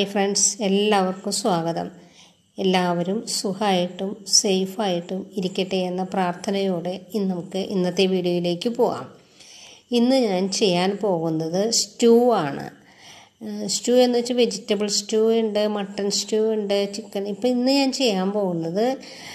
hi friends എല്ലാവർക്കും സ്വാഗതം എല്ലാവരും സുഖമായിട്ടും സേഫായിട്ടും ഇരിക്കട്ടെ എന്ന പ്രാർത്ഥനയോടെ ഇന്ന് നമുക്ക് ഇന്നത്തെ വീഡിയോയിലേക്ക് പോകാം ഇന്ന് ഞാൻ ചെയ്യാൻ പോകുന്നത് സ്റ്റൂ ആണ് സ്റ്റൂ എന്ന് വെച്ചാൽ വെജിറ്റബിൾ സ്റ്റൂ ഉണ്ട് മട്ടൺ സ്റ്റൂ ഉണ്ട് ചിക്കൻ ഇപ്പം ഇന്ന് ഞാൻ ചെയ്യാൻ പോകുന്നത്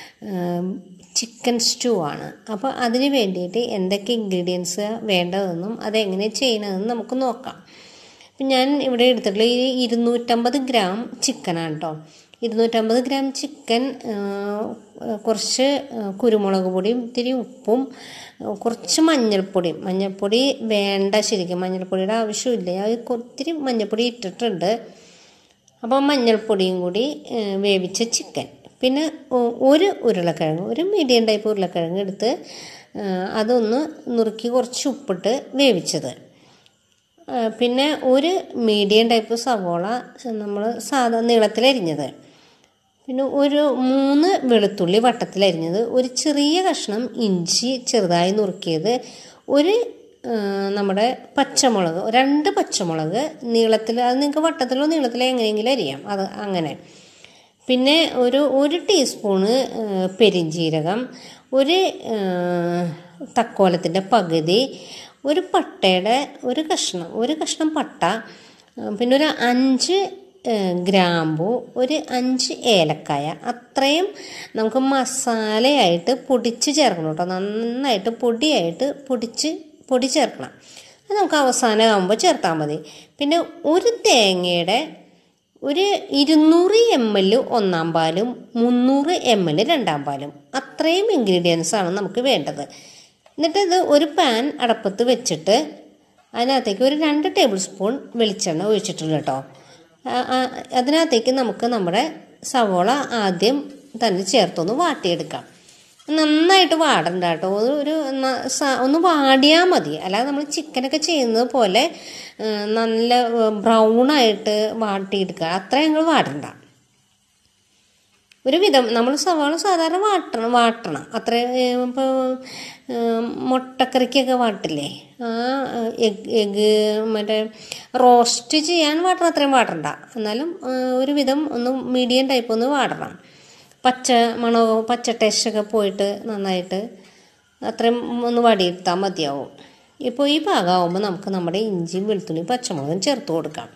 ചിക്കൻ സ്റ്റൂ ആണ് അപ്പോൾ അതിന് വേണ്ടിയിട്ട് എന്തൊക്കെ ഇൻഗ്രീഡിയൻസ് വേണ്ടതെന്നും അതെങ്ങനെ ചെയ്യണമെന്നും നമുക്ക് നോക്കാം അപ്പം ഞാൻ ഇവിടെ എടുത്തിട്ടുള്ള ഈ ഇരുന്നൂറ്റമ്പത് ഗ്രാം ചിക്കനാണ് കേട്ടോ ഇരുന്നൂറ്റമ്പത് ഗ്രാം ചിക്കൻ കുറച്ച് കുരുമുളക് പൊടിയും ഇത്തിരി ഉപ്പും കുറച്ച് മഞ്ഞൾപ്പൊടിയും മഞ്ഞൾപ്പൊടി വേണ്ട ശരിക്കും മഞ്ഞൾപ്പൊടിയുടെ ആവശ്യമില്ല അത് ഒത്തിരി മഞ്ഞൾപ്പൊടി ഇട്ടിട്ടുണ്ട് അപ്പോൾ മഞ്ഞൾപ്പൊടിയും കൂടി വേവിച്ച ചിക്കൻ പിന്നെ ഒരു ഉരുളക്കിഴങ്ങ് ഒരു മീഡിയം ടൈപ്പ് ഉരുളക്കിഴങ്ങ് എടുത്ത് അതൊന്ന് നുറുക്കി കുറച്ച് ഉപ്പിട്ട് വേവിച്ചത് പിന്നെ ഒരു മീഡിയം ടൈപ്പ് സവോള നമ്മൾ സാധാ നീളത്തിലരിഞ്ഞത് പിന്നെ ഒരു മൂന്ന് വെളുത്തുള്ളി വട്ടത്തിലരിഞ്ഞത് ഒരു ചെറിയ കഷ്ണം ഇഞ്ചി ചെറുതായി നുറുക്കിയത് ഒരു നമ്മുടെ പച്ചമുളക് രണ്ട് പച്ചമുളക് നീളത്തിൽ അത് നിങ്ങൾക്ക് വട്ടത്തിലോ നീളത്തിലോ എങ്ങനെയെങ്കിലും അരിയാം അത് അങ്ങനെ പിന്നെ ഒരു ഒരു ടീസ്പൂണ് പെരിഞ്ജീരകം ഒരു തക്കോലത്തിൻ്റെ പകുതി ഒരു പട്ടയുടെ ഒരു കഷ്ണം ഒരു കഷ്ണം പട്ട പിന്നെ ഒരു അഞ്ച് ഗ്രാമ്പു ഒരു അഞ്ച് ഏലക്കായ അത്രയും നമുക്ക് മസാലയായിട്ട് പൊടിച്ച് ചേർക്കണം കേട്ടോ നന്നായിട്ട് പൊടിയായിട്ട് പൊടിച്ച് പൊടി ചേർക്കണം അത് നമുക്ക് അവസാനമാകുമ്പോൾ ചേർത്താൽ മതി പിന്നെ ഒരു തേങ്ങയുടെ ഒരു ഇരുന്നൂറ് എം എൽ ഒന്നാം പാലും മുന്നൂറ് എം എൽ രണ്ടാം പാലും അത്രയും ഇൻഗ്രീഡിയൻസ് ആണ് നമുക്ക് വേണ്ടത് എന്നിട്ട് ഇത് ഒരു പാൻ അടപ്പത്ത് വെച്ചിട്ട് അതിനകത്തേക്ക് ഒരു രണ്ട് ടേബിൾ സ്പൂൺ വെളിച്ചെണ്ണ ഒഴിച്ചിട്ടുണ്ട് കേട്ടോ അതിനകത്തേക്ക് നമുക്ക് നമ്മുടെ സവോള ആദ്യം തന്നെ ചേർത്തൊന്ന് വാട്ടിയെടുക്കാം നന്നായിട്ട് വാടണ്ട കേട്ടോ ഒരു ഒന്ന് വാടിയാൽ മതി അല്ലാതെ നമ്മൾ ചിക്കനൊക്കെ ചെയ്യുന്നത് പോലെ നല്ല ബ്രൗണായിട്ട് വാട്ടിയെടുക്കുക അത്ര ഞങ്ങൾ വാടണ്ട ഒരു വിധം നമ്മൾ സവാള സാധാരണ വാട്ടണം വാട്ടണം അത്ര ഇപ്പോൾ മുട്ടക്കറിക്കൊക്കെ വാട്ടില്ലേ ആ എഗ് എഗ് മറ്റേ റോസ്റ്റ് ചെയ്യാൻ വാട്ടണം അത്രയും വാട്ടണ്ട എന്നാലും ഒരു വിധം ഒന്ന് മീഡിയം ടൈപ്പ് ഒന്ന് വാടണം പച്ച മണോ പച്ച ടേസ്റ്റൊക്കെ പോയിട്ട് നന്നായിട്ട് അത്രയും ഒന്ന് വടിയെടുത്താൽ മതിയാവും ഇപ്പോൾ ഈ പാകമാകുമ്പോൾ നമുക്ക് നമ്മുടെ ഇഞ്ചിയും വെളുത്തുള്ളിയും പച്ചമുളകും ചേർത്ത് കൊടുക്കാം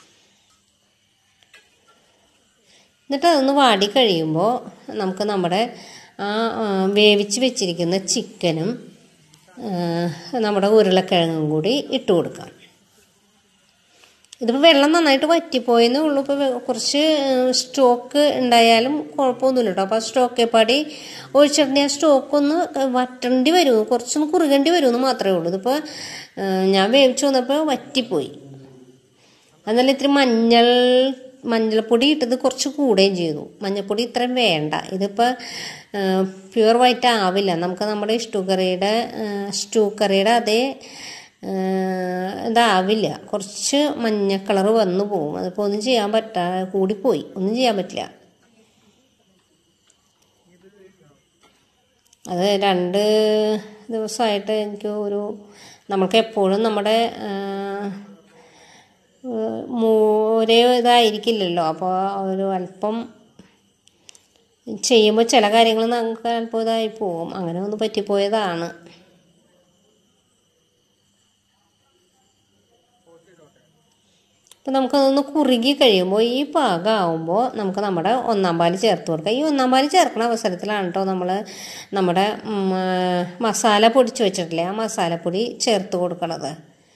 എന്നിട്ട് അതൊന്ന് വാടി കഴിയുമ്പോൾ നമുക്ക് നമ്മുടെ ആ വേവിച്ച് വെച്ചിരിക്കുന്ന ചിക്കനും നമ്മുടെ ഉരുളക്കിഴങ്ങും കൂടി ഇട്ട് കൊടുക്കാം ഇതിപ്പോൾ വെള്ളം നന്നായിട്ട് വറ്റിപ്പോയെന്നേ ഉള്ളൂ ഇപ്പോൾ കുറച്ച് സ്റ്റോക്ക് ഉണ്ടായാലും കുഴപ്പമൊന്നുമില്ല കേട്ടോ അപ്പോൾ ആ സ്റ്റോക്കെ പാടി ഒഴിച്ചിട്ടുണ്ടെങ്കിൽ ആ സ്റ്റോക്ക് ഒന്ന് വറ്റേണ്ടി വരും കുറച്ചൊന്ന് കുറുകേണ്ടി വരുമെന്ന് മാത്രമേ ഉള്ളൂ ഇതിപ്പോൾ ഞാൻ വേവിച്ച് വന്നപ്പോൾ വറ്റിപ്പോയി എന്നാലും ഇത്തിരി മഞ്ഞൾ മഞ്ഞൾപ്പൊടി ഇട്ടത് കുറച്ച് കൂടുകയും ചെയ്തു മഞ്ഞൾപ്പൊടി ഇത്രയും വേണ്ട ഇതിപ്പോൾ പ്യുവർ വൈറ്റ് ആവില്ല നമുക്ക് നമ്മുടെ സ്റ്റൂ കറിയുടെ സ്റ്റൂ കറിയുടെ അതേ ഇതാവില്ല കുറച്ച് മഞ്ഞ കളർ വന്നു പോകും അതിപ്പോൾ ഒന്നും ചെയ്യാൻ പറ്റാ കൂടിപ്പോയി ഒന്നും ചെയ്യാൻ പറ്റില്ല അത് രണ്ട് ദിവസമായിട്ട് എനിക്ക് ഒരു നമുക്ക് എപ്പോഴും നമ്മുടെ ഒരേ ഇതായിരിക്കില്ലല്ലോ അപ്പോൾ ഒരു അല്പം ചെയ്യുമ്പോൾ ചില കാര്യങ്ങൾ നമുക്ക് അല്പം ഇതായി പോകും അങ്ങനെ ഒന്ന് പറ്റിപ്പോയതാണ് അപ്പം നമുക്കതൊന്ന് കുറുകി കഴിയുമ്പോൾ ഈ പാകമാകുമ്പോൾ നമുക്ക് നമ്മുടെ ഒന്നാം പാല് ചേർത്ത് കൊടുക്കാം ഈ ഒന്നാം പാല് ചേർക്കുന്ന അവസരത്തിലാണ് കേട്ടോ നമ്മൾ നമ്മുടെ മസാല പൊടിച്ച് വെച്ചിട്ടില്ലേ ആ മസാലപ്പൊടി ചേർത്ത് കൊടുക്കണത്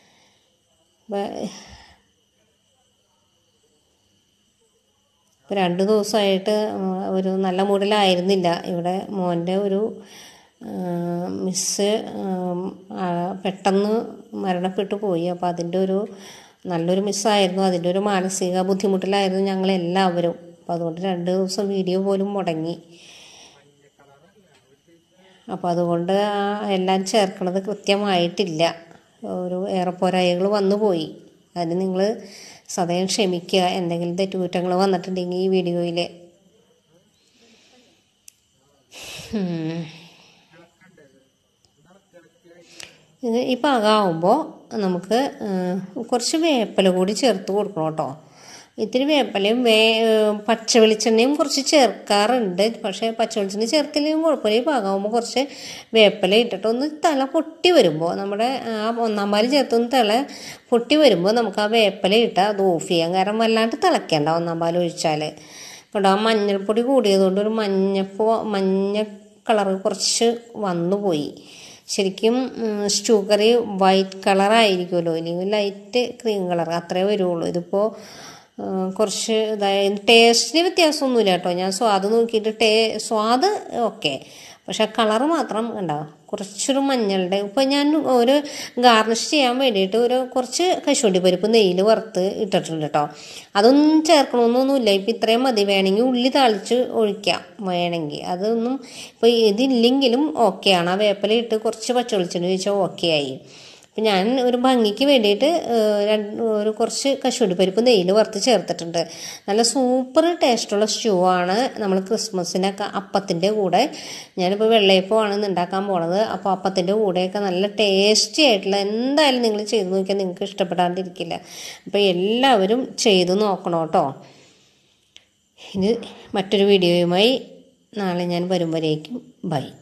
ഇപ്പോൾ രണ്ട് ദിവസമായിട്ട് ഒരു നല്ല മൂഡിലായിരുന്നില്ല ഇവിടെ മോൻ്റെ ഒരു മിസ്സ് പെട്ടെന്ന് മരണപ്പെട്ടു പോയി അപ്പോൾ അതിൻ്റെ ഒരു നല്ലൊരു മിസ്സായിരുന്നു അതിൻ്റെ ഒരു മാനസിക ബുദ്ധിമുട്ടിലായിരുന്നു ഞങ്ങളെല്ലാവരും അപ്പോൾ അതുകൊണ്ട് രണ്ട് ദിവസം വീഡിയോ പോലും മുടങ്ങി അപ്പോൾ അതുകൊണ്ട് എല്ലാം ചേർക്കണത് കൃത്യമായിട്ടില്ല ഒരു ഏറെപ്പോരായകൾ വന്നു പോയി അതിന് നിങ്ങൾ സദയം ക്ഷമിക്കുക എന്തെങ്കിലും തെറ്റുകുറ്റങ്ങൾ വന്നിട്ടുണ്ടെങ്കിൽ ഈ വീഡിയോയിൽ ഇത് ഈ പാകമാകുമ്പോൾ നമുക്ക് കുറച്ച് വേപ്പില കൂടി ചേർത്ത് കൊടുക്കണം കേട്ടോ ഇത്തിരി വേപ്പലയും വേ പച്ച വെളിച്ചെണ്ണയും കുറച്ച് ചേർക്കാറുണ്ട് പക്ഷേ പച്ച വെളിച്ചെണ്ണ ചേർത്തില്ലെങ്കിലും കുഴപ്പമില്ല ഈ പാകമാകുമ്പോൾ കുറച്ച് വേപ്പല ഇട്ടിട്ട് ഒന്ന് തിള പൊട്ടി വരുമ്പോൾ നമ്മുടെ ആ ഒന്നാം പാല് ചേർത്തൊന്ന് തിള പൊട്ടി വരുമ്പോൾ നമുക്ക് ആ വേപ്പല ഇട്ട് അത് ഓഫ് ചെയ്യാം കാരണം വല്ലാണ്ട് തിളയ്ക്കണ്ട ഒന്നാം പാൽ ഒഴിച്ചാൽ കേട്ടോ ആ മഞ്ഞൾപ്പൊടി കൂടിയതുകൊണ്ട് ഒരു മഞ്ഞപ്പോ മഞ്ഞ കളറ് കുറച്ച് വന്നു പോയി ശരിക്കും സ്റ്റൂ കറി വൈറ്റ് കളറായിരിക്കുമല്ലോ ഇല്ലെങ്കിൽ ലൈറ്റ് ക്രീം കളർ അത്രേ വരുള്ളൂ ഇതിപ്പോൾ കുറച്ച് ഇതായത് ടേസ്റ്റിന് വ്യത്യാസമൊന്നുമില്ല കേട്ടോ ഞാൻ സ്വാദ് നോക്കിയിട്ട് ടേ സ്വാദ് ഓക്കെ പക്ഷെ കളറ് മാത്രം ഉണ്ടാവും കുറച്ചൊരു മഞ്ഞളുടെ ഇപ്പോൾ ഞാൻ ഒരു ഗാർണിഷ് ചെയ്യാൻ വേണ്ടിയിട്ട് ഒരു കുറച്ച് കശുവണ്ടി പരിപ്പ് നെയ്യിൽ വറുത്ത് ഇട്ടിട്ടുണ്ട് കേട്ടോ അതൊന്നും ചേർക്കണമെന്നൊന്നുമില്ല ഇപ്പം ഇത്രയും മതി വേണമെങ്കിൽ ഉള്ളി താളിച്ച് ഒഴിക്കാം വേണമെങ്കിൽ അതൊന്നും ഇപ്പോൾ ഇതില്ലെങ്കിലും ഓക്കെയാണ് ആ വേപ്പില ഇട്ട് കുറച്ച് പച്ചവെളിച്ചെണ്ണ ഒഴിച്ചാൽ ഓക്കെ ആയി അപ്പം ഞാൻ ഒരു ഭംഗിക്ക് വേണ്ടിയിട്ട് രണ്ട് ഒരു കുറച്ച് കശുവണ്ടി പരിപ്പ് നെയ്യിൽ വറുത്ത് ചേർത്തിട്ടുണ്ട് നല്ല സൂപ്പർ ടേസ്റ്റുള്ള സ്റ്റൂ ആണ് നമ്മൾ ക്രിസ്മസിനൊക്കെ അപ്പത്തിൻ്റെ കൂടെ ഞാനിപ്പോൾ വെള്ളയപ്പമാണ് ഇന്ന് ഉണ്ടാക്കാൻ പോണത് അപ്പോൾ അപ്പത്തിൻ്റെ കൂടെയൊക്കെ നല്ല ടേസ്റ്റി ആയിട്ടുള്ള എന്തായാലും നിങ്ങൾ ചെയ്ത് നോക്കിയാൽ നിങ്ങൾക്ക് ഇഷ്ടപ്പെടാണ്ടിരിക്കില്ല അപ്പോൾ എല്ലാവരും ചെയ്ത് നോക്കണം കേട്ടോ ഇനി മറ്റൊരു വീഡിയോയുമായി നാളെ ഞാൻ വരുമ്പോഴേക്കും ബൈ